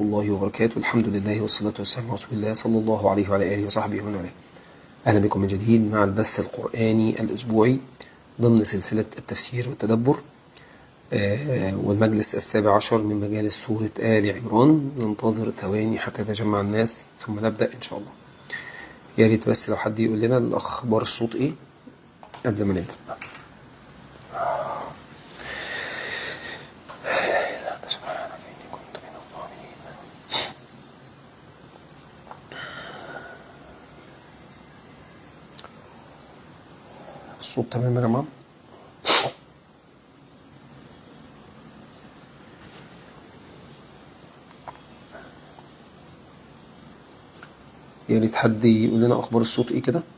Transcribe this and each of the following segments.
الله وبركاته الحمد لله والصلاة والسلام على رسول الله صلى الله عليه وعلى آله وصحبه ومن والاه أهلا بكم من جديد مع البث القرآني الأسبوعي ضمن سلسلة التفسير والتدبر آه، والمجلس السابع عشر من مجالس سورة آل عمران ننتظر ثواني حتى يتجمع الناس ثم نبدأ إن شاء الله يا ريت بس لو حد يقول لنا الأخبار الصوت إيه قبل ما نبدأ الصوت تمام يا جماعة يا ريت حد يقول لنا أخبار الصوت إيه كده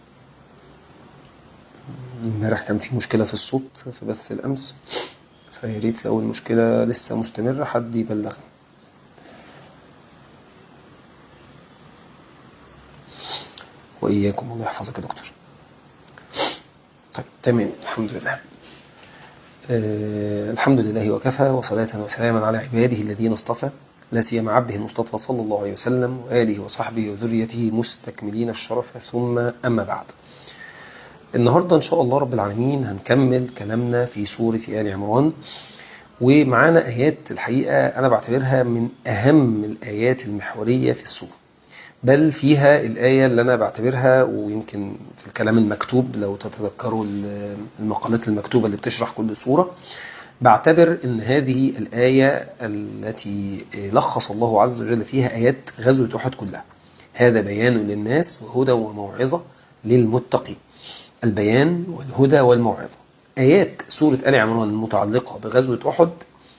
امبارح كان في مشكلة في الصوت في بث الأمس فيا ريت لو المشكلة لسه مستمرة حد يبلغني وإياكم الله يحفظك يا دكتور طيب تمام الحمد لله آه الحمد لله وكفى وصلاة وسلاما على عباده الذين اصطفى لا سيما عبده المصطفى صلى الله عليه وسلم وآله وصحبه وذريته مستكملين الشرف ثم أما بعد النهاردة إن شاء الله رب العالمين هنكمل كلامنا في سورة آل عمران ومعانا آيات الحقيقة أنا بعتبرها من أهم الآيات المحورية في السورة بل فيها الآية اللي أنا بعتبرها ويمكن في الكلام المكتوب لو تتذكروا المقالات المكتوبة اللي بتشرح كل سورة بعتبر ان هذه الآية التي لخص الله عز وجل فيها آيات غزوة أحد كلها هذا بيان للناس وهدى وموعظة للمتقين البيان والهدى والموعظة آيات سورة آل عمران المتعلقة بغزوة أحد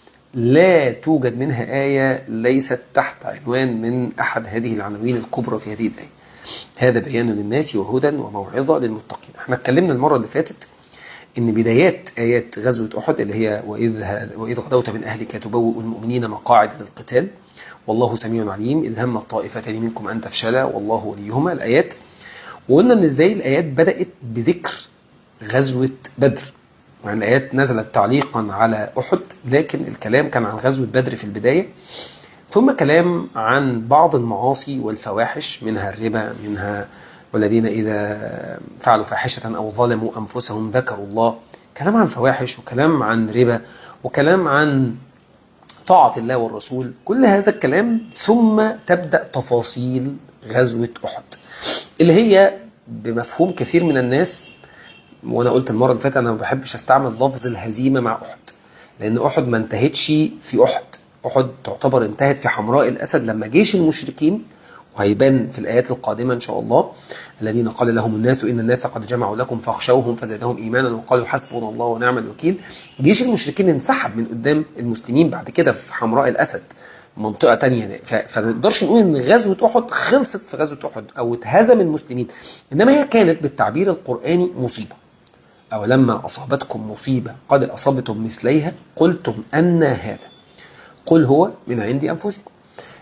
لا توجد منها آية ليست تحت عنوان من أحد هذه العناوين الكبرى في هذه الآية هذا بيان للناس وهدى وموعظة للمتقين احنا اتكلمنا المرة اللي فاتت ان بدايات ايات غزوه احد اللي هي واذ واذ غدوت من اهلك تبوئ المؤمنين مقاعد للقتال والله سميع عليم اذ هم الطائفتين منكم ان تفشلا والله وليهما الايات وقلنا ان ازاي الايات بدات بذكر غزوه بدر يعني الايات نزلت تعليقا على احد لكن الكلام كان عن غزوه بدر في البدايه ثم كلام عن بعض المعاصي والفواحش منها الربا منها والذين إذا فعلوا فاحشة أو ظلموا أنفسهم ذكروا الله كلام عن فواحش وكلام عن ربا وكلام عن طاعة الله والرسول كل هذا الكلام ثم تبدأ تفاصيل غزوة أحد اللي هي بمفهوم كثير من الناس وأنا قلت المرة اللي فاتت أنا ما بحبش أستعمل لفظ الهزيمة مع أحد لأن أحد ما انتهتش في أحد أحد تعتبر انتهت في حمراء الأسد لما جيش المشركين وهيبان في الآيات القادمة إن شاء الله الذين قال لهم الناس إن الناس قد جمعوا لكم فاخشوهم فزادهم إيمانا وقالوا حسبنا الله ونعم الوكيل جيش المشركين انسحب من قدام المسلمين بعد كده في حمراء الأسد منطقة تانية فما نقدرش نقول إن غزوة أحد خلصت في غزوة أحد أو اتهزم المسلمين إنما هي كانت بالتعبير القرآني مصيبة أو لما أصابتكم مصيبة قد أصبتم مثليها قلتم أن هذا قل هو من عند أنفسكم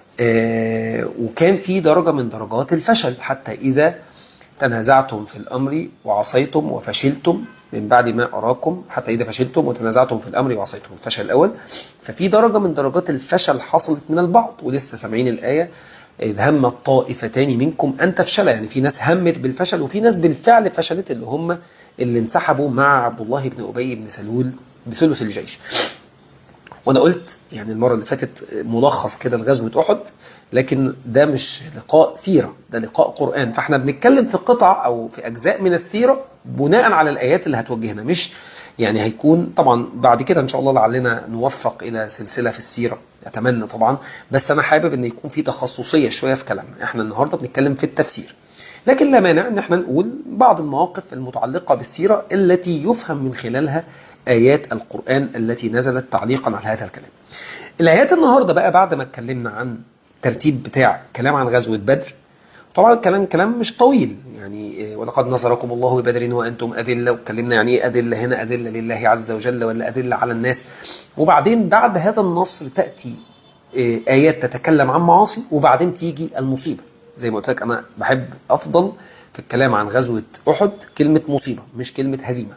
آه وكان في درجة من درجات الفشل حتى إذا تنازعتم في الأمر وعصيتم وفشلتم من بعد ما أراكم حتى إذا فشلتم وتنازعتم في الأمر وعصيتم الفشل الأول ففي درجة من درجات الفشل حصلت من البعض ولسه سامعين الآية إذ هم الطائفتان منكم أن تفشل يعني في ناس همت بالفشل وفي ناس بالفعل فشلت اللي هم اللي انسحبوا مع عبد الله بن أبي بن سلول بثلث الجيش وانا قلت يعني المرة اللي فاتت ملخص كده لغزوة أحد لكن ده مش لقاء سيرة ده لقاء قرآن فاحنا بنتكلم في قطع أو في أجزاء من السيرة بناء على الآيات اللي هتوجهنا مش يعني هيكون طبعا بعد كده إن شاء الله لعلنا نوفق إلى سلسلة في السيرة أتمنى طبعا بس أنا حابب إن يكون في تخصصية شوية في كلامنا احنا النهاردة بنتكلم في التفسير لكن لا مانع ان احنا نقول بعض المواقف المتعلقة بالسيرة التي يفهم من خلالها آيات القرآن التي نزلت تعليقا على هذا الكلام الآيات النهاردة بقى بعد ما اتكلمنا عن ترتيب بتاع كلام عن غزوة بدر طبعا الكلام كلام مش طويل يعني ولقد نصركم الله ببدر وأنتم أذلة واتكلمنا يعني إيه أذلة هنا أذلة لله عز وجل ولا أذلة على الناس وبعدين بعد هذا النصر تأتي آيات تتكلم عن معاصي وبعدين تيجي المصيبة زي ما قلت لك أنا بحب أفضل في الكلام عن غزوة أحد كلمة مصيبة مش كلمة هزيمة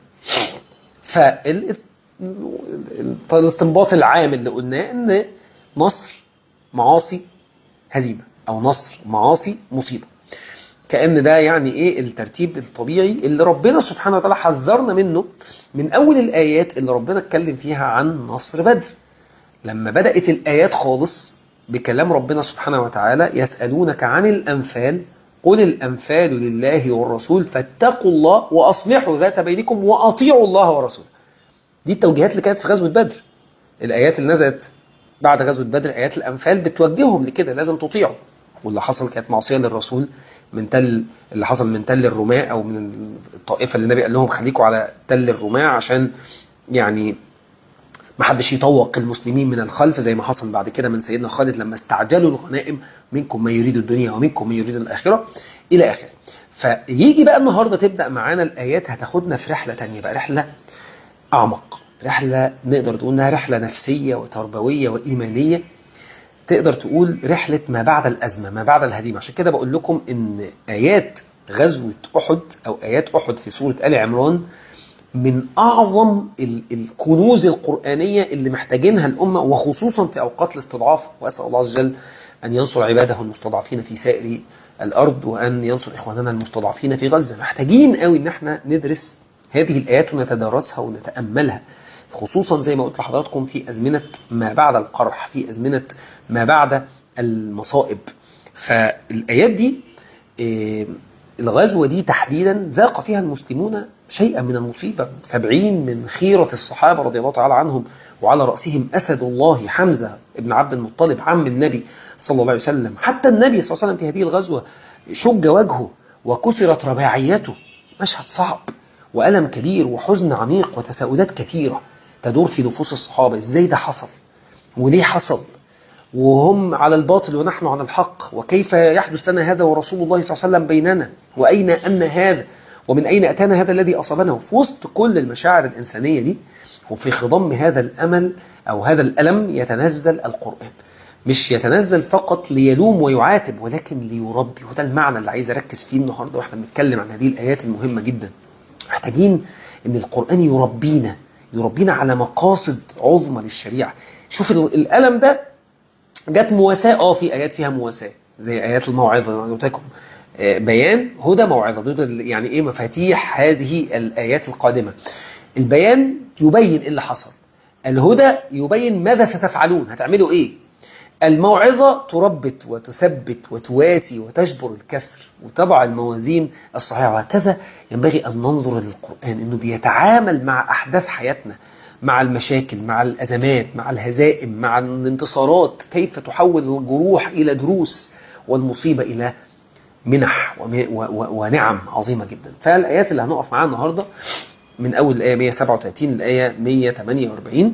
فالاستنباط العام اللي قلناه ان نصر معاصي هزيمة أو نصر معاصي مصيبة كأن ده يعني إيه الترتيب الطبيعي اللي ربنا سبحانه وتعالى حذرنا منه من أول الآيات اللي ربنا اتكلم فيها عن نصر بدر لما بدأت الآيات خالص بكلام ربنا سبحانه وتعالى يسألونك عن الأنفال قل الأنفال لله والرسول فاتقوا الله وأصلحوا ذات بينكم وأطيعوا الله ورسوله دي التوجيهات اللي كانت في غزوة بدر الآيات اللي نزلت بعد غزوة بدر آيات الأنفال بتوجههم لكده لازم تطيعوا واللي حصل كانت معصية للرسول من تل اللي حصل من تل الرماء أو من الطائفة اللي النبي قال لهم خليكوا على تل الرماء عشان يعني ما حدش يطوق المسلمين من الخلف زي ما حصل بعد كده من سيدنا خالد لما استعجلوا الغنائم منكم من يريد الدنيا ومنكم من يريد الآخرة إلى آخره فيجي بقى النهاردة تبدأ معانا الآيات هتاخدنا في رحلة تانية بقى رحلة أعمق رحلة نقدر تقول انها رحلة نفسية وتربوية وإيمانية تقدر تقول رحلة ما بعد الأزمة ما بعد الهزيمة عشان كده بقول لكم إن آيات غزوة أحد أو آيات أحد في سورة آل عمران من أعظم الكنوز القرآنية اللي محتاجينها الأمة وخصوصا في أوقات الاستضعاف وأسأل الله عز وجل أن ينصر عباده المستضعفين في سائر الأرض وأن ينصر إخواننا المستضعفين في غزة محتاجين قوي إن احنا ندرس هذه الآيات ونتدارسها ونتأملها خصوصا زي ما قلت لحضراتكم في أزمنة ما بعد القرح في أزمنة ما بعد المصائب فالآيات دي الغزوة دي تحديدا ذاق فيها المسلمون شيئا من المصيبة سبعين من خيرة الصحابة رضي الله تعالى عنهم وعلى رأسهم أسد الله حمزة ابن عبد المطلب عم النبي صلى الله عليه وسلم حتى النبي صلى الله عليه وسلم في هذه الغزوة شج وجهه وكسرت رباعيته مشهد صعب وألم كبير وحزن عميق وتساؤلات كثيرة تدور في نفوس الصحابة ازاي ده حصل وليه حصل وهم على الباطل ونحن على الحق وكيف يحدث لنا هذا ورسول الله صلى الله عليه وسلم بيننا وأين أن هذا ومن أين أتانا هذا الذي أصابنا في وسط كل المشاعر الإنسانية دي وفي خضم هذا الأمل أو هذا الألم يتنزل القرآن مش يتنزل فقط ليلوم ويعاتب ولكن ليربي وده المعنى اللي عايز أركز فيه النهاردة وإحنا بنتكلم عن هذه الآيات المهمة جدا محتاجين ان القرآن يربينا يربينا على مقاصد عظمى للشريعة شوف الألم ده جت مواساة اه في آيات فيها مواساة زي آيات الموعظة قلت لكم بيان هدى موعظة دول يعني ايه مفاتيح هذه الآيات القادمة البيان يبين ايه اللي حصل الهدى يبين ماذا ستفعلون هتعملوا ايه الموعظة تربط وتثبت وتواسي وتجبر الكسر وتضع الموازين الصحيحة وهكذا ينبغي أن ننظر للقرآن أنه بيتعامل مع أحداث حياتنا مع المشاكل مع الأزمات مع الهزائم مع الانتصارات كيف تحول الجروح إلى دروس والمصيبة إلى منح ونعم عظيمة جدا فالآيات اللي هنقف معاها النهاردة من أول الآية 137 للآية 148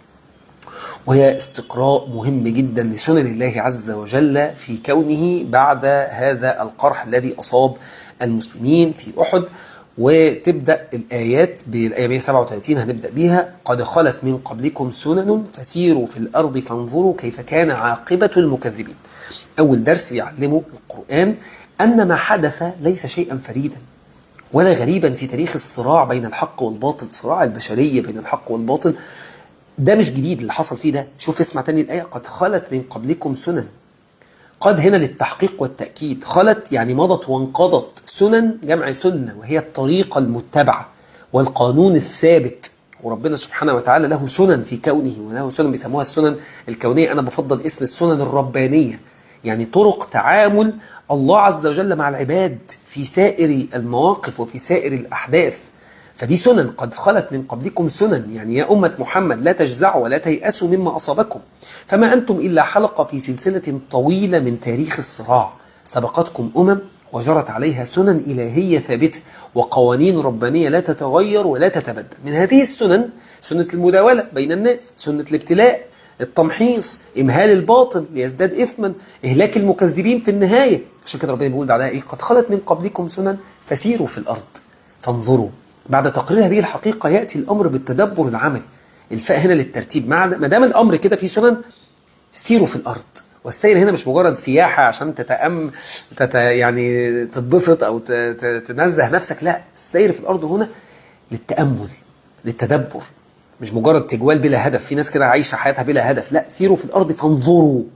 وهي استقراء مهم جدا لسنن الله عز وجل في كونه بعد هذا القرح الذي أصاب المسلمين في أحد وتبدأ الآيات بالآية 137 هنبدأ بيها قد خلت من قبلكم سنن فسيروا في الأرض فانظروا كيف كان عاقبة المكذبين أول درس يعلمه القرآن أن ما حدث ليس شيئا فريدا ولا غريبا في تاريخ الصراع بين الحق والباطل صراع البشرية بين الحق والباطل ده مش جديد اللي حصل فيه ده شوف اسمع تاني الآية قد خلت من قبلكم سنن قد هنا للتحقيق والتأكيد خلت يعني مضت وانقضت سنن جمع سنة وهي الطريقة المتبعة والقانون الثابت وربنا سبحانه وتعالى له سنن في كونه وله سنن بيسموها السنن الكونية أنا بفضل اسم السنن الربانية يعني طرق تعامل الله عز وجل مع العباد في سائر المواقف وفي سائر الأحداث فدي سنن قد خلت من قبلكم سنن يعني يا أمة محمد لا تجزعوا ولا تيأسوا مما أصابكم فما أنتم إلا حلقة في سلسلة طويلة من تاريخ الصراع سبقتكم أمم وجرت عليها سنن إلهية ثابتة وقوانين ربانية لا تتغير ولا تتبدل من هذه السنن سنة المداولة بين الناس سنة الابتلاء التمحيص إمهال الباطل ليزداد إثما إهلاك المكذبين في النهاية عشان كده ربنا بيقول بعدها إيه قد خلت من قبلكم سنن فسيروا في الأرض فانظروا بعد تقرير هذه الحقيقة يأتي الأمر بالتدبر العملي الفاء هنا للترتيب ما دام الأمر كده في سنن سيروا في الأرض والسير هنا مش مجرد سياحة عشان تتأم تت يعني تتبسط أو تنزه نفسك لا السير في الأرض هنا للتأمل للتدبر مش مجرد تجوال بلا هدف في ناس كده عايشة حياتها بلا هدف لا سيروا في الأرض فانظروا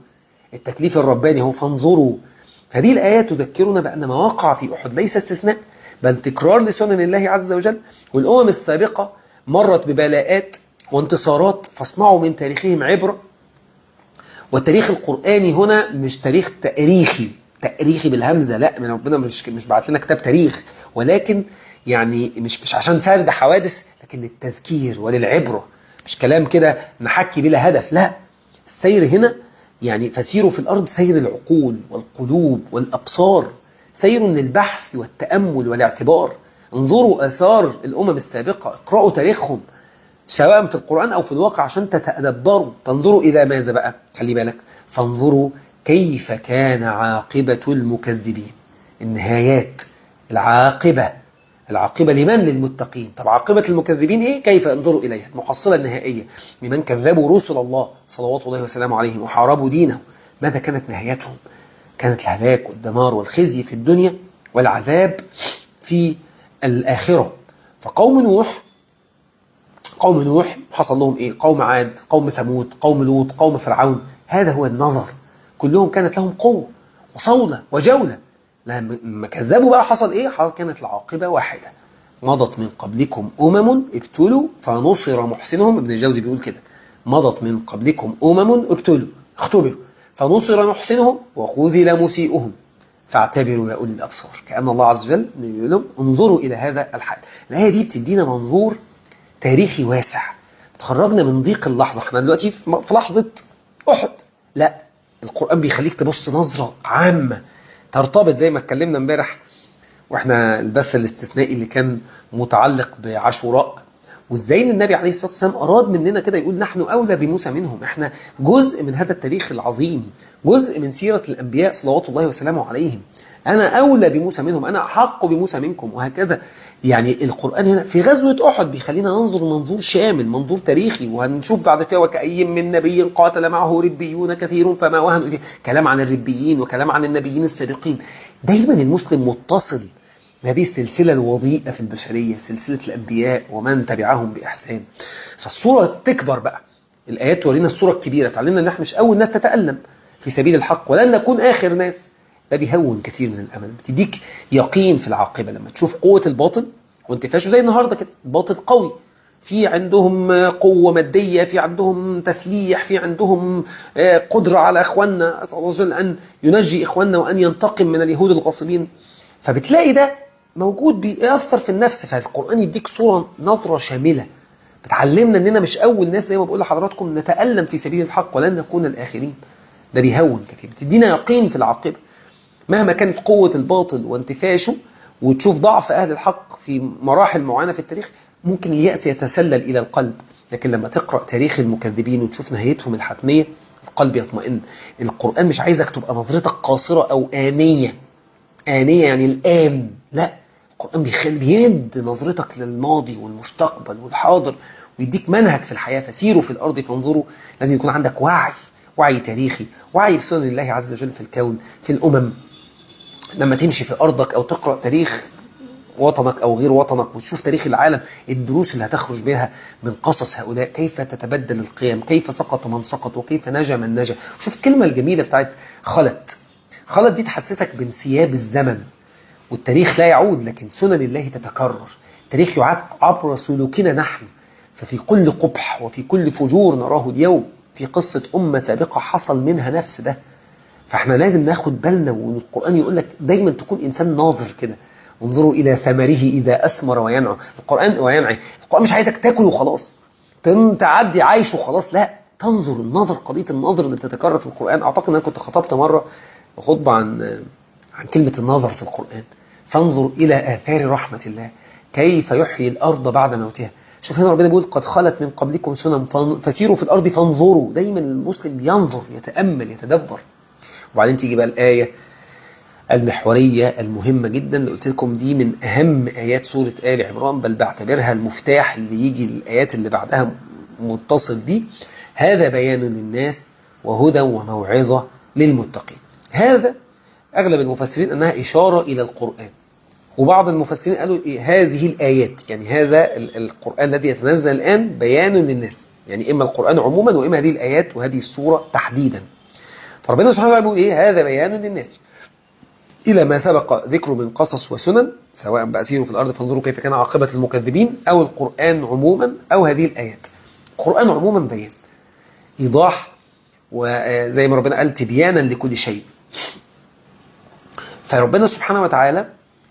التكليف الرباني هو فانظروا هذه الآيات تذكرنا بأن ما وقع في أحد ليس استثناء بل تكرار لسنن الله عز وجل والأمم السابقة مرت ببلاءات وانتصارات فاصنعوا من تاريخهم عبرة والتاريخ القرآني هنا مش تاريخ تاريخي تاريخي بالهمزة لا من ربنا مش مش بعت لنا كتاب تاريخ ولكن يعني مش مش عشان سرد حوادث لكن للتذكير وللعبرة مش كلام كده نحكي بلا هدف لا السير هنا يعني فسيروا في الأرض سير العقول والقلوب والأبصار سير للبحث والتأمل والاعتبار انظروا آثار الأمم السابقة اقرأوا تاريخهم سواء في القرآن أو في الواقع عشان تتدبروا تنظروا إلى ماذا بقى خلي بالك فانظروا كيف كان عاقبة المكذبين النهايات العاقبة العاقبة لمن للمتقين طب عاقبة المكذبين إيه كيف انظروا إليها المحصلة النهائية لمن كذبوا رسل الله صلوات الله وسلامه عليهم وحاربوا دينه ماذا كانت نهايتهم كانت الهلاك والدمار والخزي في الدنيا والعذاب في الآخرة فقوم نوح قوم نوح حصل لهم إيه قوم عاد قوم ثمود قوم لوط قوم فرعون هذا هو النظر كلهم كانت لهم قوة وصولة وجولة لما كذبوا بقى حصل إيه حصل كانت العاقبة واحدة مضت من قبلكم أمم ابتلوا فنصر محسنهم ابن الجوزي بيقول كده مضت من قبلكم أمم ابتلوا اختبروا فنصر محسنهم وخذل مسيئهم فاعتبروا يا أولي الأبصار كأن الله عز وجل يقول لهم انظروا إلى هذا الحال الآية دي بتدينا منظور تاريخي واسع تخرجنا من ضيق اللحظة احنا دلوقتي في لحظة أحد لا القرآن بيخليك تبص نظرة عامة ترتبط زي ما اتكلمنا امبارح واحنا البث الاستثنائي اللي كان متعلق بعاشوراء وازاي ان النبي عليه الصلاه والسلام اراد مننا كده يقول نحن اولى بموسى منهم احنا جزء من هذا التاريخ العظيم جزء من سيره الانبياء صلوات الله وسلامه عليهم انا اولى بموسى منهم انا احق بموسى منكم وهكذا يعني القران هنا في غزوه احد بيخلينا ننظر منظور شامل منظور تاريخي وهنشوف بعد كده وكأي من نبي قاتل معه ربيون كثير فما وهنوا كلام عن الربيين وكلام عن النبيين السابقين دايما المسلم متصل هذه السلسلة الوضيئة في البشرية سلسلة الأنبياء ومن تبعهم بإحسان فالصورة تكبر بقى الآيات تورينا الصورة الكبيرة تعلمنا أن احنا مش أول ناس تتألم في سبيل الحق ولن نكون آخر ناس ده بيهون كثير من الأمل بتديك يقين في العاقبة لما تشوف قوة الباطل وانتفاشه زي النهاردة كده الباطل قوي في عندهم قوة مادية في عندهم تسليح في عندهم قدرة على إخواننا أسأل الله وجل أن ينجي إخواننا وأن ينتقم من اليهود الغاصبين فبتلاقي ده موجود بيأثر في النفس فالقرآن يديك صورة نظرة شاملة بتعلمنا اننا مش اول ناس زي ما بقول لحضراتكم نتألم في سبيل الحق ولن نكون الاخرين ده بيهون كثير بتدينا يقين في العاقبة مهما كانت قوة الباطل وانتفاشه وتشوف ضعف اهل الحق في مراحل معينة في التاريخ ممكن اليأس يتسلل الى القلب لكن لما تقرأ تاريخ المكذبين وتشوف نهايتهم الحتمية القلب يطمئن القرآن مش عايزك تبقى نظرتك قاصرة او آنية آنية يعني الآن لا القرآن بيخلي بيد نظرتك للماضي والمستقبل والحاضر ويديك منهج في الحياة فسيروا في الأرض فانظروا لازم يكون عندك وعي وعي تاريخي وعي بسنن الله عز وجل في الكون في الأمم لما تمشي في أرضك أو تقرأ تاريخ وطنك أو غير وطنك وتشوف تاريخ العالم الدروس اللي هتخرج بها من قصص هؤلاء كيف تتبدل القيم كيف سقط من سقط وكيف نجا من نجا شوف الكلمة الجميلة بتاعت خلت خلت دي تحسسك بانسياب الزمن والتاريخ لا يعود لكن سنن الله تتكرر التاريخ يعاد عبر سلوكنا نحن ففي كل قبح وفي كل فجور نراه اليوم في قصة أمة سابقة حصل منها نفس ده فاحنا لازم ناخد بالنا والقرآن يقول لك دايما تكون إنسان ناظر كده انظروا إلى ثمره إذا أثمر وينعى القرآن وينعي القرآن مش عايزك تاكل وخلاص تعدي عايش وخلاص لا تنظر النظر قضية النظر اللي بتتكرر في القرآن أعتقد أن أنا كنت خطبت مرة خطبة عن عن كلمة النظر في القرآن فانظر إلى آثار رحمة الله كيف يحيي الأرض بعد موتها شوف هنا ربنا بيقول قد خلت من قبلكم سنن فسيروا في الأرض فانظروا دايما المسلم بينظر يتأمل يتدبر وبعدين تيجي بقى الآية المحورية المهمة جدا اللي قلت لكم دي من أهم آيات سورة آل عمران بل بعتبرها المفتاح اللي يجي الآيات اللي بعدها متصل بيه هذا بيان للناس وهدى وموعظة للمتقين هذا أغلب المفسرين أنها إشارة إلى القرآن وبعض المفسرين قالوا إيه هذه الآيات يعني هذا القرآن الذي يتنزل الآن بيان للناس يعني إما القرآن عموما وإما هذه الآيات وهذه السورة تحديدا فربنا سبحانه وتعالى بيقول ايه هذا بيان للناس الى ما سبق ذكره من قصص وسنن سواء بقى سيروا في الارض فانظروا كيف كان عاقبه المكذبين او القران عموما او هذه الايات القران عموما بيان ايضاح وزي ما ربنا قال تبيانا لكل شيء فربنا سبحانه وتعالى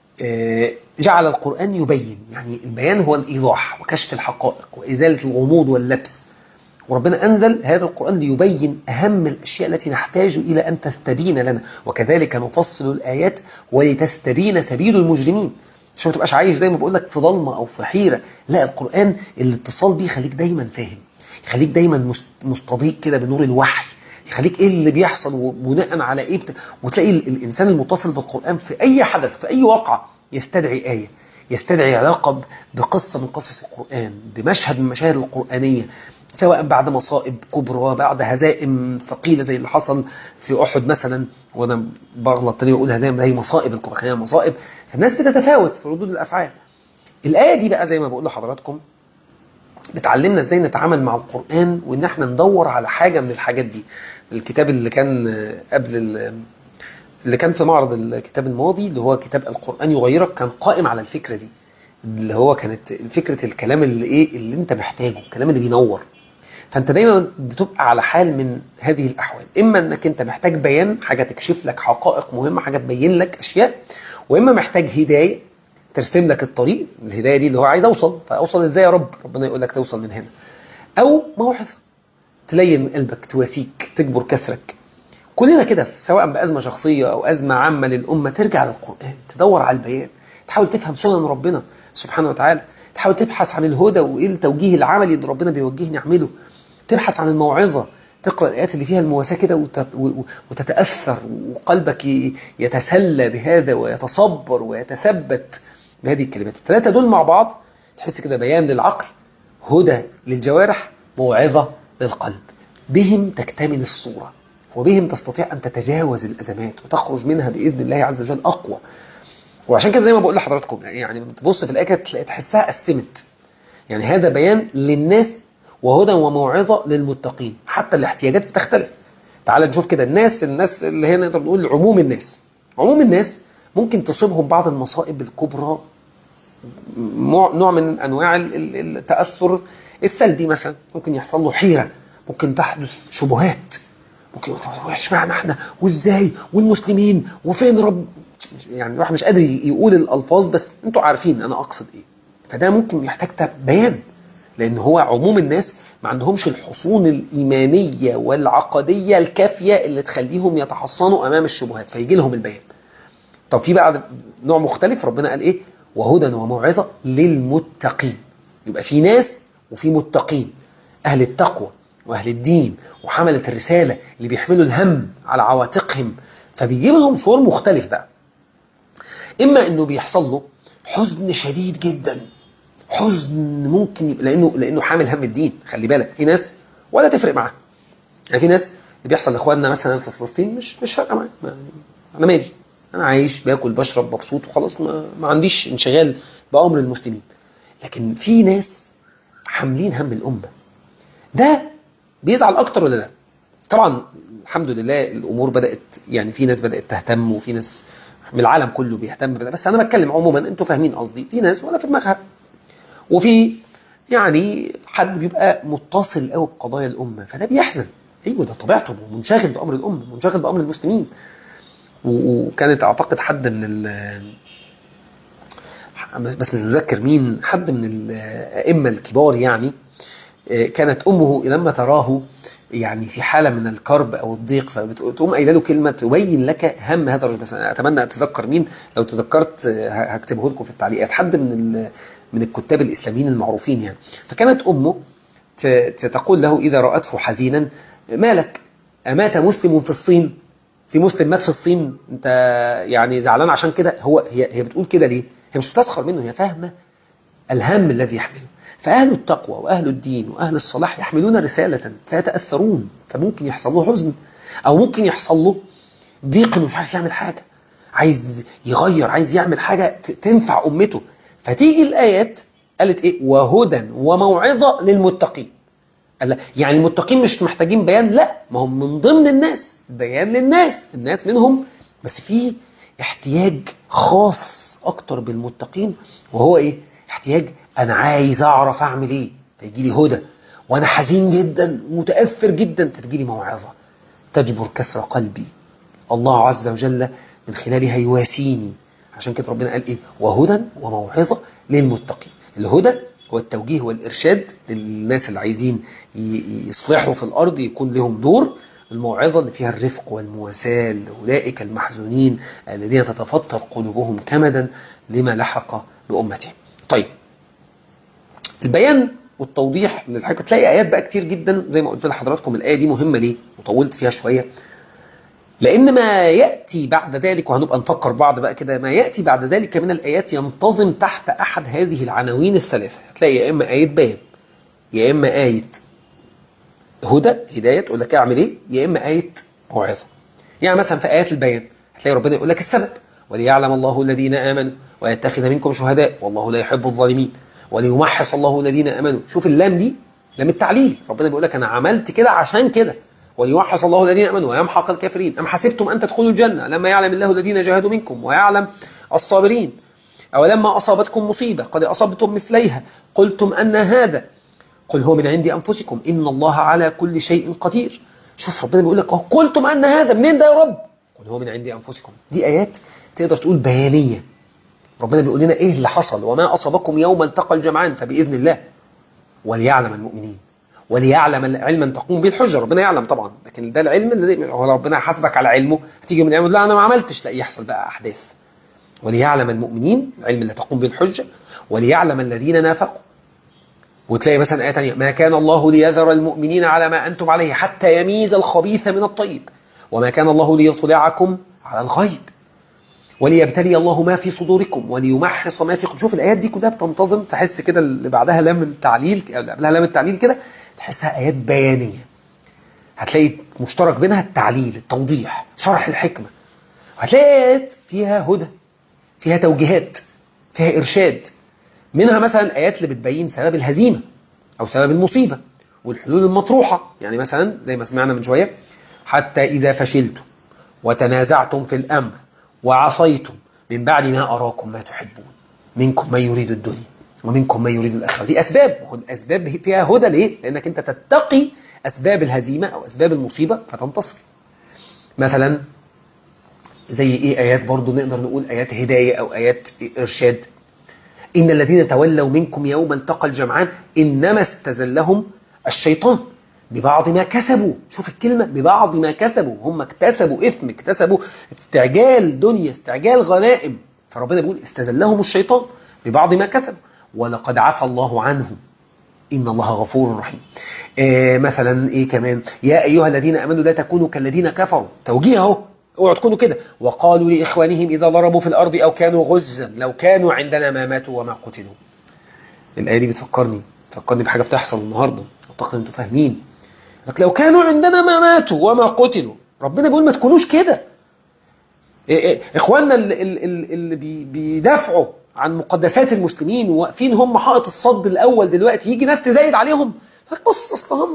جعل القرآن يبين يعني البيان هو الإيضاح وكشف الحقائق وإزالة الغموض واللبس وربنا أنزل هذا القرآن ليبين أهم الأشياء التي نحتاج إلى أن تستبين لنا وكذلك نفصل الآيات ولتستبين سبيل المجرمين عشان ما تبقاش عايش زي ما بقول لك في ضلمة أو في حيرة لا القرآن الاتصال بيه يخليك دايما فاهم يخليك دايما مستضيء كده بنور الوحي يخليك ايه اللي بيحصل وبناء على ايه بت... وتلاقي الانسان المتصل بالقرآن في اي حدث في اي واقع يستدعي آية يستدعي علاقة بقصة من قصص القرآن بمشهد من المشاهد القرآنية سواء بعد مصائب كبرى بعد هزائم ثقيلة زي اللي حصل في أحد مثلا وأنا بغلط تاني وأقول هزائم هي مصائب القرآن مصائب فالناس بتتفاوت في ردود الأفعال الآية دي بقى زي ما بقول لحضراتكم بتعلمنا ازاي نتعامل مع القرآن وان احنا ندور على حاجة من الحاجات دي الكتاب اللي كان قبل اللي كان في معرض الكتاب الماضي اللي هو كتاب القرآن يغيرك كان قائم على الفكرة دي اللي هو كانت فكرة الكلام اللي ايه اللي انت محتاجه الكلام اللي بينور فانت دايما بتبقى على حال من هذه الاحوال اما انك انت محتاج بيان حاجة تكشف لك حقائق مهمة حاجة تبين لك اشياء واما محتاج هداية ترسم لك الطريق الهداية دي اللي هو عايز اوصل فاوصل ازاي يا رب ربنا يقول لك توصل من هنا او موعظة تلين قلبك تواسيك تجبر كسرك كلنا كده سواء بأزمة شخصية أو أزمة عامة للأمة ترجع للقرآن تدور على البيان تحاول تفهم سنن ربنا سبحانه وتعالى تحاول تبحث عن الهدى وإيه التوجيه العملي اللي ربنا بيوجهني أعمله تبحث عن الموعظة تقرأ الآيات اللي فيها المواساة كده وتتأثر وقلبك يتسلى بهذا ويتصبر ويتثبت بهذه الكلمات الثلاثة دول مع بعض تحس كده بيان للعقل هدى للجوارح موعظة للقلب بهم تكتمل الصورة وبهم تستطيع أن تتجاوز الأزمات وتخرج منها بإذن الله عز وجل أقوى وعشان كده زي ما بقول لحضراتكم يعني تبص في الآية تلاقي تحسها قسمت يعني هذا بيان للناس وهدى وموعظة للمتقين حتى الاحتياجات بتختلف تعال نشوف كده الناس الناس اللي هنا نقدر نقول عموم الناس عموم الناس ممكن تصيبهم بعض المصائب الكبرى نوع من أنواع التأثر السلبي مثلا ممكن يحصل له حيرة ممكن تحدث شبهات ممكن اشمعنى احنا وازاي والمسلمين وفين رب يعني الواحد مش قادر يقول الالفاظ بس انتوا عارفين انا اقصد ايه فده ممكن يحتاج بيان لان هو عموم الناس ما عندهمش الحصون الايمانيه والعقديه الكافيه اللي تخليهم يتحصنوا امام الشبهات فيجي لهم البيان طب في بقى نوع مختلف ربنا قال ايه وهدى وموعظه للمتقين يبقى في ناس وفي متقين اهل التقوى وأهل الدين وحملة الرسالة اللي بيحملوا الهم على عواتقهم فبيجيب لهم شعور مختلف بقى إما إنه بيحصل له حزن شديد جدا حزن ممكن لأنه لأنه حامل هم الدين خلي بالك في ناس ولا تفرق معاه يعني في ناس اللي بيحصل لإخواننا مثلا في فلسطين مش مش فارقة معايا أنا مالي أنا عايش باكل بشرب مبسوط وخلاص ما, ما عنديش انشغال بأمر المسلمين لكن في ناس حاملين هم الأمة ده بيزعل اكتر ولا لا طبعا الحمد لله الامور بدات يعني في ناس بدات تهتم وفي ناس من العالم كله بيهتم بده بس انا بتكلم عموما انتوا فاهمين قصدي في ناس ولا في دماغها وفي يعني حد بيبقى متصل قوي بقضايا الامه فده بيحزن ايوه ده طبيعته منشغل بامر الامه منشغل بامر المسلمين وكانت اعتقد حد من ال بس مش متذكر مين حد من الائمه الكبار يعني كانت أمه لما تراه يعني في حالة من الكرب أو الضيق فتقوم قايله له كلمة تبين لك هم هذا الرجل بس أنا أتمنى أتذكر مين لو تذكرت هكتبه لكم في التعليقات حد من من الكتاب الإسلاميين المعروفين يعني فكانت أمه تقول له إذا رأته حزينا مالك أمات مسلم في الصين في مسلم مات في الصين أنت يعني زعلان عشان كده هو هي هي بتقول كده ليه؟ هي مش بتسخر منه هي فاهمة الهم الذي يحمله فأهل التقوى وأهل الدين وأهل الصلاح يحملون رسالة فيتأثرون فممكن يحصل له حزن أو ممكن يحصل له ضيق إنه مش عارف يعمل حاجة عايز يغير عايز يعمل حاجة تنفع أمته فتيجي الآيات قالت إيه وهدى وموعظة للمتقين قال يعني المتقين مش محتاجين بيان لا ما هم من ضمن الناس بيان للناس الناس منهم بس في احتياج خاص اكتر بالمتقين وهو ايه احتياج انا عايز اعرف اعمل ايه فيجي لي هدى وانا حزين جدا متاثر جدا فتجي لي موعظه تجبر كسر قلبي الله عز وجل من خلالها يواسيني عشان كده ربنا قال ايه وهدى وموعظه للمتقين الهدى هو التوجيه والارشاد للناس اللي عايزين يصلحوا في الارض يكون لهم دور الموعظة اللي فيها الرفق والمواساة لأولئك المحزونين الذين تتفطر قلوبهم كمدا لما لحق بأمتهم طيب البيان والتوضيح للحاجة تلاقي آيات بقى كتير جدا زي ما قلت لحضراتكم الآية دي مهمة ليه وطولت فيها شوية لأن ما يأتي بعد ذلك وهنبقى نفكر بعض بقى كده ما يأتي بعد ذلك من الآيات ينتظم تحت أحد هذه العناوين الثلاثة هتلاقي يا إما آية بيان يا إما آية هدى هداية تقول لك اعمل ايه يا اما آية موعظة يعني مثلا في آيات البيان هتلاقي ربنا يقول لك السبب وليعلم الله الذين آمنوا ويتخذ منكم شهداء والله لا يحب الظالمين وليمحص الله الذين آمنوا شوف اللام دي لام التعليل ربنا بيقول لك انا عملت كده عشان كده وليمحص الله الذين آمنوا ويمحق الكافرين أم حسبتم أن تدخلوا الجنة لما يعلم الله الذين جاهدوا منكم ويعلم الصابرين أولما أصابتكم مصيبة قد أصبتم مثليها قلتم أن هذا قل هو من عند أنفسكم إن الله على كل شيء قدير شوف ربنا بيقول لك قلتم أن هذا منين ده يا رب قل هو من عند أنفسكم دي آيات تقدر تقول بيانية ربنا بيقول لنا إيه اللي حصل وما أصابكم يوم التقى الجمعان فبإذن الله وليعلم المؤمنين وليعلم علما تقوم به الحجة ربنا يعلم طبعا لكن ده العلم اللي هو ربنا حاسبك على علمه هتيجي من علمه لا أنا ما عملتش لا يحصل بقى أحداث وليعلم المؤمنين العلم اللي تقوم به الحجة وليعلم الذين نافقوا وتلاقي مثلا آية تانية ما كان الله ليذر المؤمنين على ما أنتم عليه حتى يميز الخبيث من الطيب وما كان الله ليطلعكم على الغيب وليبتلي الله ما في صدوركم وليمحص ما في شوف الآيات دي كلها بتنتظم تحس كده اللي بعدها لام التعليل اللي قبلها لام التعليل كده تحسها آيات بيانية هتلاقي مشترك بينها التعليل التوضيح شرح الحكمة هتلاقي آيات فيها هدى فيها توجيهات فيها إرشاد منها مثلا آيات اللي بتبين سبب الهزيمة أو سبب المصيبة والحلول المطروحة يعني مثلا زي ما سمعنا من شوية حتى إذا فشلتم وتنازعتم في الأمر وعصيتم من بعد ما أراكم ما تحبون منكم من يريد الدنيا ومنكم من يريد الآخرة دي أسباب الأسباب فيها هدى ليه؟ لأنك أنت تتقي أسباب الهزيمة أو أسباب المصيبة فتنتصر مثلا زي إيه آيات برضو نقدر نقول آيات هداية أو آيات إرشاد إن الذين تولوا منكم يوم التقى الجمعان إنما استزلهم الشيطان ببعض ما كسبوا شوف الكلمة ببعض ما كسبوا هم اكتسبوا إثم اكتسبوا استعجال دنيا استعجال غنائم فربنا بيقول استزلهم الشيطان ببعض ما كسبوا ولقد عفى الله عنهم إن الله غفور رحيم آه مثلا إيه كمان يا أيها الذين أمنوا لا تكونوا كالذين كفروا توجيه اهو اوعوا تكونوا كده وقالوا لإخوانهم إذا ضربوا في الأرض أو كانوا غزا لو كانوا عندنا ما ماتوا وما قتلوا الآية دي بتفكرني بتفكرني بحاجة بتحصل النهاردة أعتقد أنتوا فاهمين لك لو كانوا عندنا ما ماتوا وما قتلوا ربنا بيقول ما تكونوش كده إخواننا اللي, اللي بيدافعوا عن مقدسات المسلمين وواقفين هم حائط الصد الأول دلوقتي يجي ناس تزايد عليهم بص أصل هم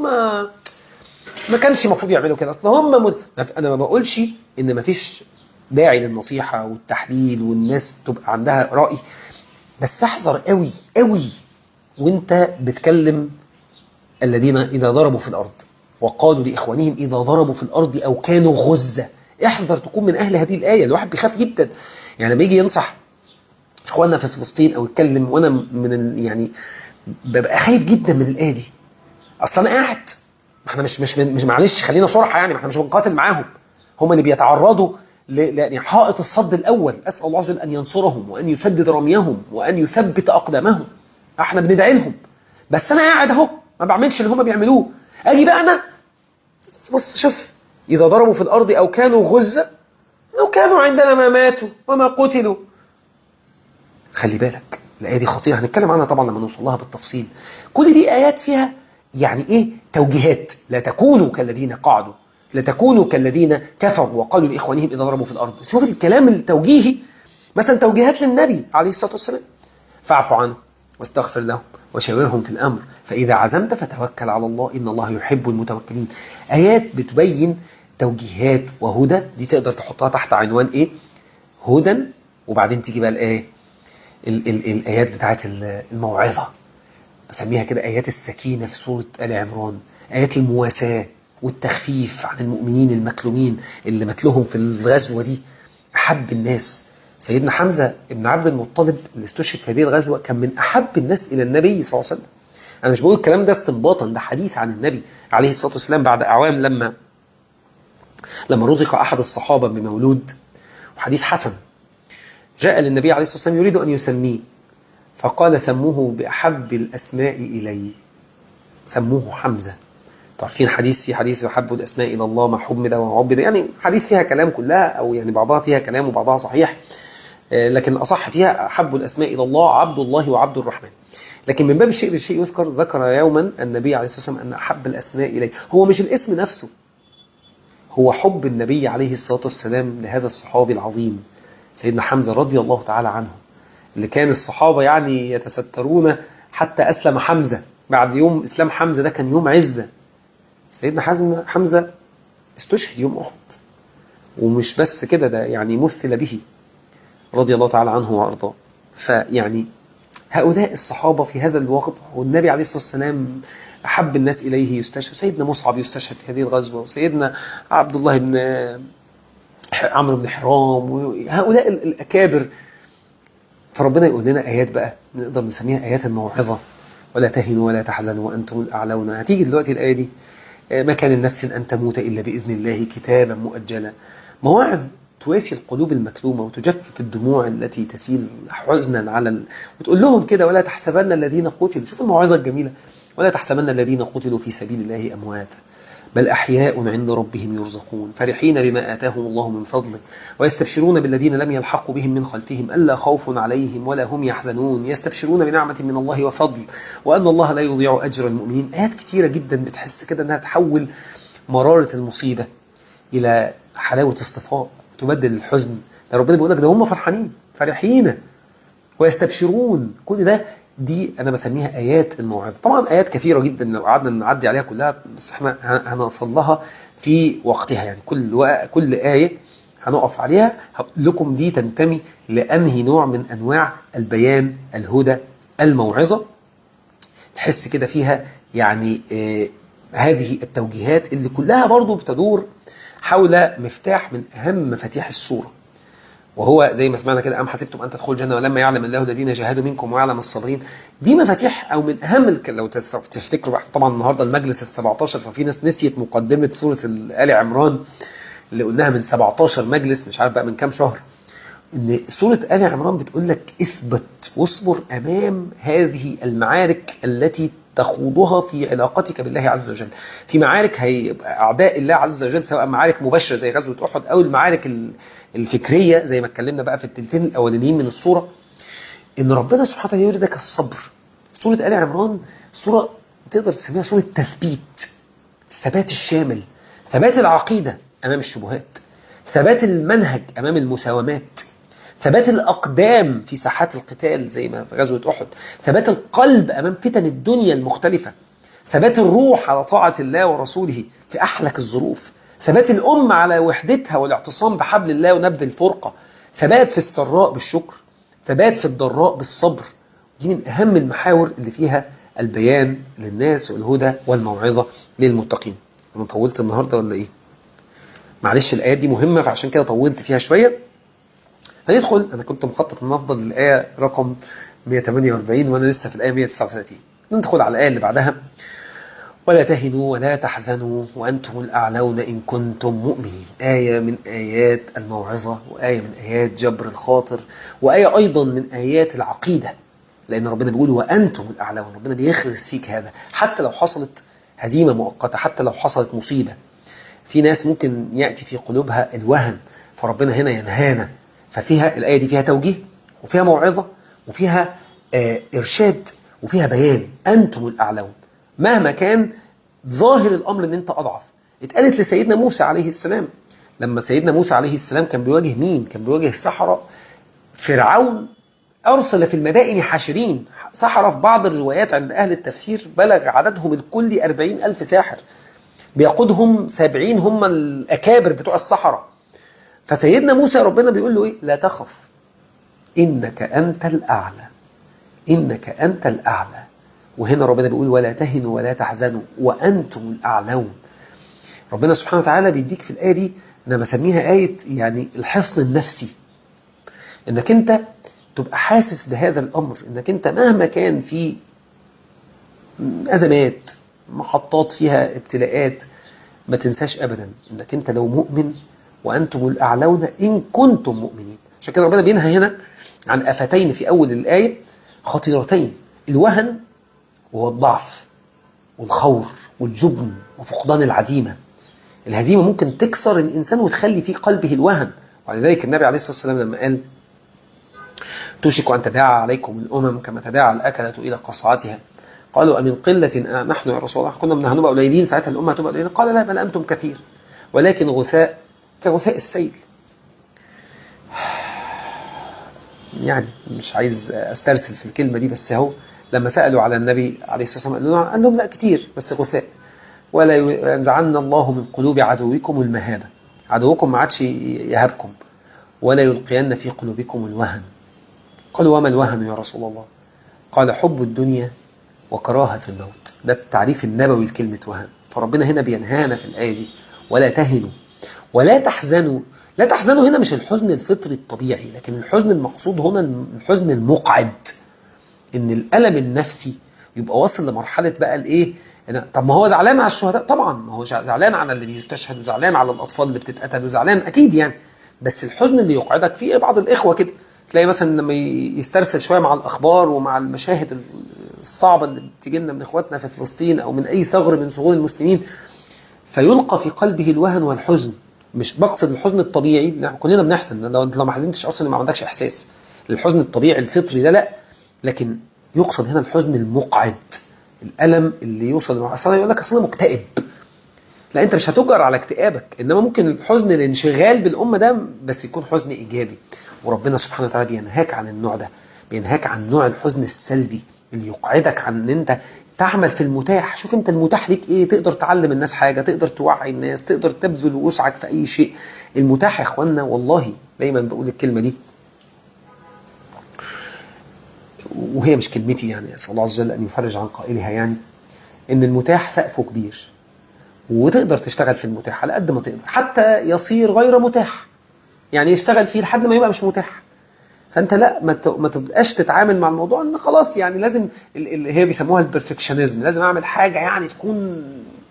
ما كانش المفروض يعملوا كده اصل هم مد... انا ما بقولش ان ما فيش داعي للنصيحة والتحليل والناس تبقى عندها رأي بس احذر قوي قوي وانت بتكلم الذين اذا ضربوا في الارض وقالوا لاخوانهم اذا ضربوا في الارض او كانوا غزة احذر تكون من اهل هذه الآية الواحد بيخاف جدا يعني لما يجي ينصح اخواننا في فلسطين او يتكلم وانا من ال... يعني ببقى خايف جدا من الآية دي اصل انا قاعد احنا مش مش مش معلش خلينا صراحه يعني احنا مش بنقاتل معاهم هم اللي بيتعرضوا ل حائط الصد الاول اسال الله عز وجل ان ينصرهم وان يسدد رميهم وان يثبت اقدامهم احنا بندعي لهم بس انا قاعد اهو ما بعملش اللي هم بيعملوه اجي بقى انا بص شوف اذا ضربوا في الارض او كانوا غزه او كانوا عندنا ما ماتوا وما قتلوا خلي بالك الايه دي خطيره هنتكلم عنها طبعا لما نوصل لها بالتفصيل كل دي ايات فيها يعني ايه توجيهات لا تكونوا كالذين قعدوا لا تكونوا كالذين كفروا وقالوا لإخوانهم إذا ضربوا في الأرض شوف الكلام التوجيهي مثلا توجيهات للنبي عليه الصلاة والسلام فاعف عنه واستغفر لهم وشاورهم في الأمر فإذا عزمت فتوكل على الله إن الله يحب المتوكلين آيات بتبين توجيهات وهدى دي تقدر تحطها تحت عنوان ايه هدى وبعدين تيجي بقى الايه ال ال الايات بتاعت الموعظه بسميها كده ايات السكينه في سوره ال عمران ايات المواساه والتخفيف عن المؤمنين المكلومين اللي متلهم في الغزوه دي احب الناس سيدنا حمزه ابن عبد المطلب اللي استشهد في هذه الغزوه كان من احب الناس الى النبي صلى الله عليه وسلم انا مش بقول الكلام ده استنباطا ده حديث عن النبي عليه الصلاه والسلام بعد اعوام لما لما رزق احد الصحابه بمولود وحديث حسن جاء للنبي عليه الصلاه والسلام يريد ان يسميه فقال سموه باحب الاسماء الي سموه حمزه تعرفين حديث في حديث يحب الاسماء الى الله ما حمد وعبد يعني حديث فيها كلام كلها او يعني بعضها فيها كلام وبعضها صحيح لكن اصح فيها احب الاسماء الى الله عبد الله وعبد الرحمن لكن من باب الشيء بالشيء يذكر ذكر يوما النبي عليه الصلاه والسلام ان احب الاسماء اليه هو مش الاسم نفسه هو حب النبي عليه الصلاه والسلام لهذا الصحابي العظيم سيدنا حمزه رضي الله تعالى عنه اللي كان الصحابه يعني يتسترون حتى اسلم حمزه بعد يوم اسلام حمزه ده كان يوم عزه سيدنا حزم حمزه استشهد يوم احد ومش بس كده ده يعني مثل به رضي الله تعالى عنه وارضاه فيعني هؤلاء الصحابة في هذا الوقت والنبي عليه الصلاة والسلام أحب الناس إليه يستشهد سيدنا مصعب يستشهد في هذه الغزوة وسيدنا عبد الله بن عمرو بن حرام وهؤلاء الأكابر فربنا يقول لنا آيات بقى نقدر نسميها آيات الموعظة ولا تهنوا ولا تحزنوا وأنتم الأعلون هتيجي دلوقتي الآية دي ما كان النفس أن تموت إلا بإذن الله كتابا مؤجلا مواعظ تواسي القلوب المكلومة وتجفف الدموع التي تسيل حزنا على ال... وتقول لهم كده ولا تحسبن الذين قتلوا شوف الموعظة الجميلة ولا تحسبن الذين قتلوا في سبيل الله أمواتا بل أحياء عند ربهم يرزقون فرحين بما آتاهم الله من فضله ويستبشرون بالذين لم يلحقوا بهم من خلفهم ألا خوف عليهم ولا هم يحزنون يستبشرون بنعمة من الله وفضل وأن الله لا يضيع أجر المؤمنين آيات كتيرة جدا بتحس كده أنها تحول مرارة المصيبة إلى حلاوة اصطفاء تبدل الحزن ده ربنا بيقول لك ده هم فرحانين فرحين ويستبشرون كل ده دي انا بسميها ايات الموعظه طبعا ايات كثيره جدا لو قعدنا نعدي عليها كلها بس احنا هنوصل لها في وقتها يعني كل وق... كل ايه هنقف عليها هقول لكم دي تنتمي لانهي نوع من انواع البيان الهدى الموعظه تحس كده فيها يعني آه هذه التوجيهات اللي كلها برضو بتدور حول مفتاح من أهم مفاتيح السورة وهو زي ما سمعنا كده أم حسبتم أن تدخلوا الجنة ولما يعلم الله الذين جاهدوا منكم ويعلم الصابرين دي مفاتيح أو من أهم لو تفتكروا طبعا النهاردة المجلس ال 17 ففي ناس نسيت مقدمة سورة آل عمران اللي قلناها من 17 مجلس مش عارف بقى من كام شهر ان سورة آل عمران بتقول لك اثبت واصبر أمام هذه المعارك التي تخوضها في علاقتك بالله عز وجل في معارك هيبقى أعداء الله عز وجل سواء معارك مباشرة زي غزوة أحد أو المعارك الفكرية زي ما اتكلمنا بقى في التلتين الأولانيين من الصورة إن ربنا سبحانه وتعالى يريدك الصبر سورة آل عمران سورة تقدر تسميها سورة تثبيت ثبات الشامل ثبات العقيدة أمام الشبهات ثبات المنهج أمام المساومات ثبات الأقدام في ساحات القتال زي ما في غزوة أحد ثبات القلب أمام فتن الدنيا المختلفة ثبات الروح على طاعة الله ورسوله في أحلك الظروف ثبات الأمة على وحدتها والاعتصام بحبل الله ونبذ الفرقة ثبات في السراء بالشكر ثبات في الضراء بالصبر دي من أهم المحاور اللي فيها البيان للناس والهدى والموعظة للمتقين أنا طولت النهاردة ولا إيه؟ معلش الآيات دي مهمة فعشان كده طولت فيها شوية هندخل أنا كنت مخطط أن أفضل للآية رقم 148 وأنا لسه في الآية 139 ندخل على الآية اللي بعدها ولا تهنوا ولا تحزنوا وأنتم الأعلون إن كنتم مؤمنين آية من آيات الموعظة وآية من آيات جبر الخاطر وآية أيضا من آيات العقيدة لأن ربنا بيقول وأنتم الأعلون ربنا بيخرس فيك هذا حتى لو حصلت هزيمة مؤقتة حتى لو حصلت مصيبة في ناس ممكن يأتي في قلوبها الوهن فربنا هنا ينهانا ففيها الآية دي فيها توجيه وفيها موعظة وفيها آه إرشاد وفيها بيان أنتم الأعلون مهما كان ظاهر الأمر أن أنت أضعف اتقالت لسيدنا موسى عليه السلام لما سيدنا موسى عليه السلام كان بيواجه مين كان بيواجه سحرة فرعون أرسل في المدائن حاشرين سحرة في بعض الروايات عند أهل التفسير بلغ عددهم الكلي أربعين ألف ساحر بيقودهم سابعين هم الأكابر بتوع الصحراء فسيدنا موسى ربنا بيقول له إيه لا تخف إنك أنت الأعلى إنك أنت الأعلى وهنا ربنا بيقول ولا تهنوا ولا تحزنوا وأنتم الأعلون ربنا سبحانه وتعالى بيديك في الآية دي أنا بسميها آية يعني الحصن النفسي إنك أنت تبقى حاسس بهذا الأمر إنك أنت مهما كان في أزمات محطات فيها ابتلاءات ما تنساش أبدا إنك أنت لو مؤمن وأنتم الأعلون إن كنتم مؤمنين عشان كده ربنا بينهى هنا عن أفتين في أول الآية خطيرتين الوهن وهو الضعف والخور والجبن وفقدان العزيمة الهزيمة ممكن تكسر الإنسان وتخلي في قلبه الوهن ولذلك النبي عليه الصلاة والسلام لما قال توشك أن تداعى عليكم الأمم كما تداعى الأكلة إلى قصعتها قالوا أمن قلة نحن يا رسول الله كنا من هنبقى قليلين ساعتها الأمة هتبقى قليلين قال لا بل أنتم كثير ولكن غثاء كغثاء السيل يعني مش عايز استرسل في الكلمة دي بس هو لما سألوا على النبي عليه الصلاة والسلام قال لهم لا كتير بس غثاء ولا ينزعن الله من قلوب عدوكم المهابة عدوكم ما عادش يهابكم ولا يلقين في قلوبكم الوهن قالوا وما الوهن يا رسول الله قال حب الدنيا وكراهة الموت ده التعريف النبوي لكلمة وهن فربنا هنا بينهانا في الآية دي ولا تهنوا ولا تحزنوا لا تحزنوا هنا مش الحزن الفطري الطبيعي لكن الحزن المقصود هنا الحزن المقعد ان الألم النفسي يبقى واصل لمرحلة بقى الايه طب ما هو زعلان على الشهداء طبعا ما هو زعلان على اللي بيستشهد وزعلان على الأطفال اللي بتتقتل وزعلان أكيد يعني بس الحزن اللي يقعدك فيه بعض الإخوة كده تلاقي مثلا لما يسترسل شوية مع الأخبار ومع المشاهد الصعبة اللي بتيجي لنا من إخواتنا في فلسطين أو من أي ثغر من ثغور المسلمين فيلقى في قلبه الوهن والحزن مش بقصد الحزن الطبيعي كلنا بنحزن لو انت لو ما حزنتش اصلا ما عندكش احساس الحزن الطبيعي الفطري ده لا لكن يقصد هنا الحزن المقعد الالم اللي يوصل اصلا يقول لك اصل انا مكتئب لا انت مش هتجر على اكتئابك انما ممكن الحزن الانشغال بالامه ده بس يكون حزن ايجابي وربنا سبحانه وتعالى بينهاك عن النوع ده بينهاك عن نوع الحزن السلبي اللي يقعدك عن ان انت تعمل في المتاح شوف انت المتاح ليك ايه تقدر تعلم الناس حاجة تقدر توعي الناس تقدر تبذل وسعك في اي شيء المتاح يا اخوانا والله دايما بقول الكلمة دي وهي مش كلمتي يعني اسال الله عز وجل ان يفرج عن قائلها يعني ان المتاح سقفه كبير وتقدر تشتغل في المتاح على قد ما تقدر حتى يصير غير متاح يعني يشتغل فيه لحد ما يبقى مش متاح فانت لا ما تبقاش تتعامل مع الموضوع ان خلاص يعني لازم اللي هي بيسموها البرفكشنزم لازم اعمل حاجه يعني تكون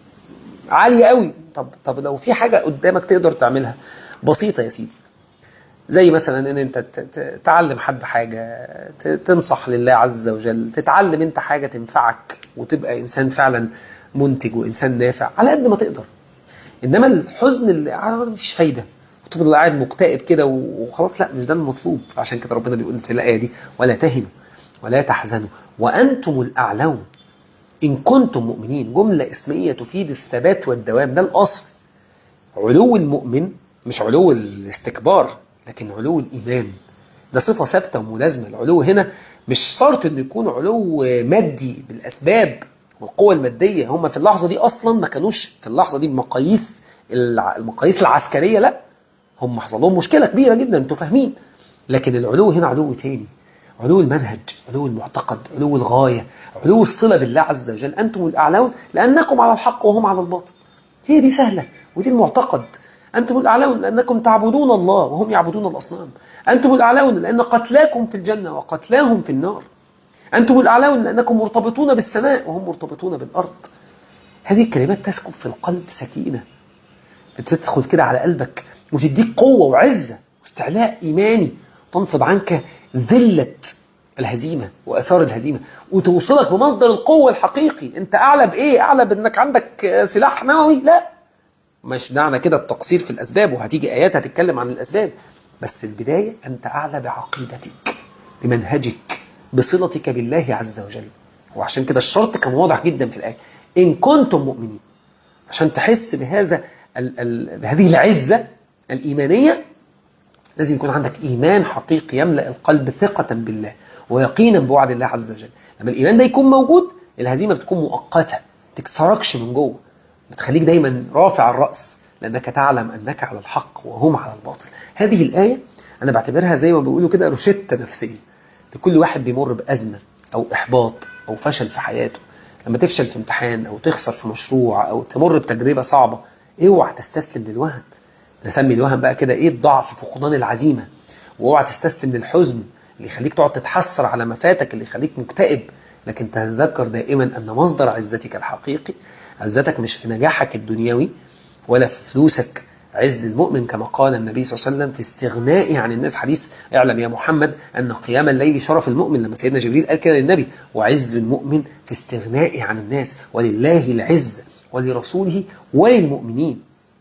عاليه قوي طب طب لو في حاجه قدامك تقدر تعملها بسيطه يا سيدي زي مثلا ان انت تعلم حد حاجه تنصح لله عز وجل تتعلم انت حاجه تنفعك وتبقى انسان فعلا منتج وانسان نافع على قد ما تقدر انما الحزن اللي مفيش فايده تفضل قاعد مكتئب كده وخلاص لا مش ده المطلوب عشان كده ربنا بيقول في الآية دي ولا تهنوا ولا تحزنوا وأنتم الأعلون إن كنتم مؤمنين جملة اسمية تفيد الثبات والدوام ده الأصل علو المؤمن مش علو الاستكبار لكن علو الإيمان ده صفة ثابتة وملازمة العلو هنا مش شرط انه يكون علو مادي بالأسباب والقوة المادية هم في اللحظة دي أصلا ما كانوش في اللحظة دي بمقاييس المقاييس العسكرية لا هم حصل لهم مشكلة كبيرة جدا انتوا فاهمين لكن العلو هنا علو تاني علو المنهج علو المعتقد علو الغاية علو الصلة بالله عز وجل أنتم الأعلون لأنكم على الحق وهم على الباطل هي دي سهلة ودي المعتقد أنتم الأعلون لأنكم تعبدون الله وهم يعبدون الأصنام أنتم الأعلون لأن قتلاكم في الجنة وقتلاهم في النار أنتم الأعلون لأنكم مرتبطون بالسماء وهم مرتبطون بالأرض هذه الكلمات تسكب في القلب سكينة بتدخل كده على قلبك وتديك قوة وعزة واستعلاء إيماني تنصب عنك ذلة الهزيمة وأثار الهزيمة وتوصلك بمصدر القوة الحقيقي أنت أعلى بإيه؟ أعلى بأنك عندك سلاح نووي؟ لا مش دعنا كده التقصير في الأسباب وهتيجي آيات هتتكلم عن الأسباب بس البداية أنت أعلى بعقيدتك بمنهجك بصلتك بالله عز وجل وعشان كده الشرط كان واضح جدا في الآية إن كنتم مؤمنين عشان تحس بهذا ال ال بهذه العزة الإيمانية لازم يكون عندك إيمان حقيقي يملأ القلب ثقة بالله ويقينا بوعد الله عز وجل لما الإيمان ده يكون موجود الهزيمة بتكون مؤقتة تكسركش من جوه بتخليك دايما رافع الرأس لأنك تعلم أنك على الحق وهم على الباطل هذه الآية أنا بعتبرها زي ما بيقولوا كده روشتة نفسية لكل واحد بيمر بأزمة أو إحباط أو فشل في حياته لما تفشل في امتحان أو تخسر في مشروع أو تمر بتجربة صعبة اوعى تستسلم للوهن نسمي الوهن بقى كده ايه الضعف فقدان العزيمة واوعى تستسلم للحزن اللي يخليك تقعد تتحسر على ما فاتك اللي يخليك مكتئب لكن تتذكر دائما أن مصدر عزتك الحقيقي عزتك مش في نجاحك الدنيوي ولا في فلوسك عز المؤمن كما قال النبي صلى الله عليه وسلم في استغنائه عن الناس حديث اعلم يا محمد أن قيام الليل شرف المؤمن لما سيدنا جبريل قال كده للنبي وعز المؤمن في استغنائه عن الناس ولله العز ولرسوله وللمؤمنين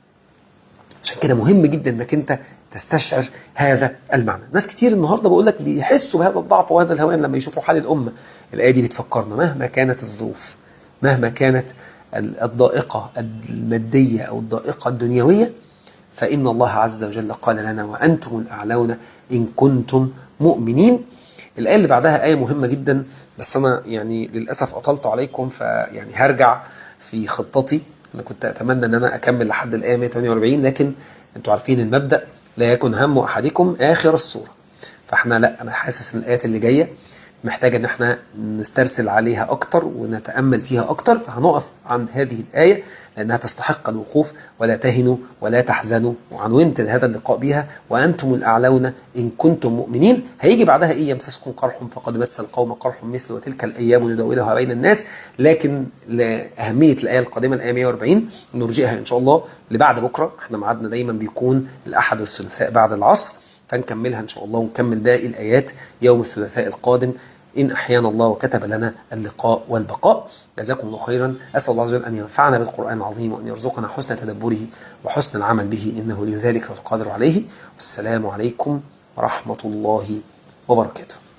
عشان كده مهم جدا انك انت تستشعر هذا المعنى ناس كتير النهارده بقول لك بيحسوا بهذا الضعف وهذا الهوان لما يشوفوا حال الامه الايه دي بتفكرنا مهما كانت الظروف مهما كانت الضائقه الماديه او الضائقه الدنيويه فان الله عز وجل قال لنا وانتم الاعلون ان كنتم مؤمنين الايه اللي بعدها ايه مهمه جدا بس انا يعني للاسف اطلت عليكم فيعني هرجع في خطتي انا كنت اتمنى ان انا اكمل لحد الايه 148 لكن انتوا عارفين المبدا لا يكن هم احدكم اخر الصوره فاحنا لا انا حاسس ان الايات اللي جايه محتاجه ان احنا نسترسل عليها اكتر ونتامل فيها اكتر فهنقف عند هذه الايه لانها تستحق الوقوف ولا تهنوا ولا تحزنوا وعنونت هذا اللقاء بها وانتم الاعلون ان كنتم مؤمنين هيجي بعدها ايه يمسسكم قرح فقد مس القوم قرح مثل وتلك الايام نداولها بين الناس لكن لاهميه الايه القادمه الايه 140 نرجئها ان شاء الله لبعد بكره احنا ميعادنا دايما بيكون الاحد والثلاثاء بعد العصر فنكملها إن شاء الله ونكمل باقي الآيات يوم الثلاثاء القادم إن أحيانا الله وكتب لنا اللقاء والبقاء جزاكم الله خيرا أسأل الله عز وجل أن ينفعنا بالقرآن العظيم وأن يرزقنا حسن تدبره وحسن العمل به إنه لذلك والقادر عليه والسلام عليكم ورحمة الله وبركاته